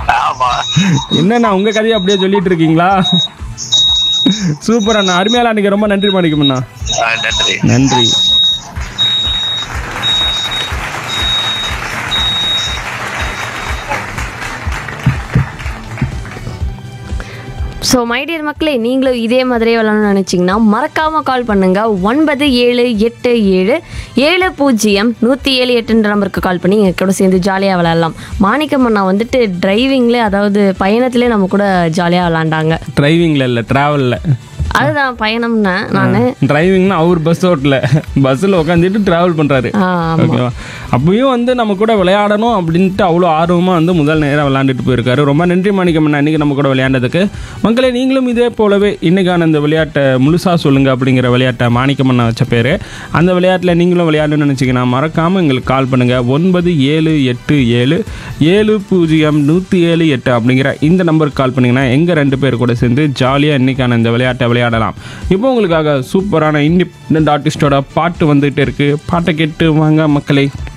ஆமா என்னண்ணா உங்க கதையை அப்படியே சொல்லிட்டு இருக்கீங்களா சூப்பர் அண்ணா அருமையால அன்னைக்கு ரொம்ப நன்றி மாணிக்கம்ண்ணா ஆ, நன்றி நன்றி ஸோ மைடியர் மக்களே நீங்களும் இதே மாதிரியே விளாடணும்னு நினச்சிங்கன்னா மறக்காமல் கால் பண்ணுங்க ஒன்பது ஏழு எட்டு ஏழு ஏழு பூஜ்ஜியம் நூற்றி ஏழு எட்டுன்ற நம்பருக்கு கால் பண்ணி எங்கள் கூட சேர்ந்து ஜாலியாக விளையாடலாம் மாணிக்கம் அண்ணா வந்துட்டு டிரைவிங்லேயே அதாவது பயணத்திலே நம்ம கூட ஜாலியாக விளாண்டாங்க டிரைவிங்ல இல்ல டிராவல்ல அதுதான் பயணம்னு நான் டிரைவிங்னா அவர் பஸ் ஓட்டல பஸ்ஸில் உட்காந்துட்டு டிராவல் பண்றாரு ஆமாம் ஓகேவா அப்பயும் வந்து நம்ம கூட விளையாடணும் அப்படின்ட்டு அவ்வளோ ஆர்வமாக வந்து முதல் நேரம் விளையாண்டுட்டு போயிருக்காரு ரொம்ப நன்றி மாணிக்கம் அண்ணா இன்னைக்கு நம்ம கூட விளையாண்டதுக்கு மக்களே நீங்களும் இதே போலவே இன்னைக்கான இந்த விளையாட்டை முழுசாக சொல்லுங்க அப்படிங்கிற விளையாட்டை மாணிக்கம் அண்ணா வச்ச பேர் அந்த விளையாட்டில் நீங்களும் விளையாடணும்னு நினச்சிங்கன்னா மறக்காமல் எங்களுக்கு கால் பண்ணுங்கள் ஒன்பது ஏழு எட்டு ஏழு ஏழு பூஜ்ஜியம் நூற்றி ஏழு எட்டு அப்படிங்கிற இந்த நம்பருக்கு கால் பண்ணிங்கன்னா எங்கள் ரெண்டு பேர் கூட சேர்ந்து ஜாலியாக இன்னைக்கான இந்த விளையாட்டை விளையாடலாம் இப்போ உங்களுக்காக சூப்பரான இண்டிபெண்ட் ஆர்டிஸ்டோட பாட்டு வந்துகிட்டே இருக்குது பாட்டை கேட்டு வாங்க மக்களே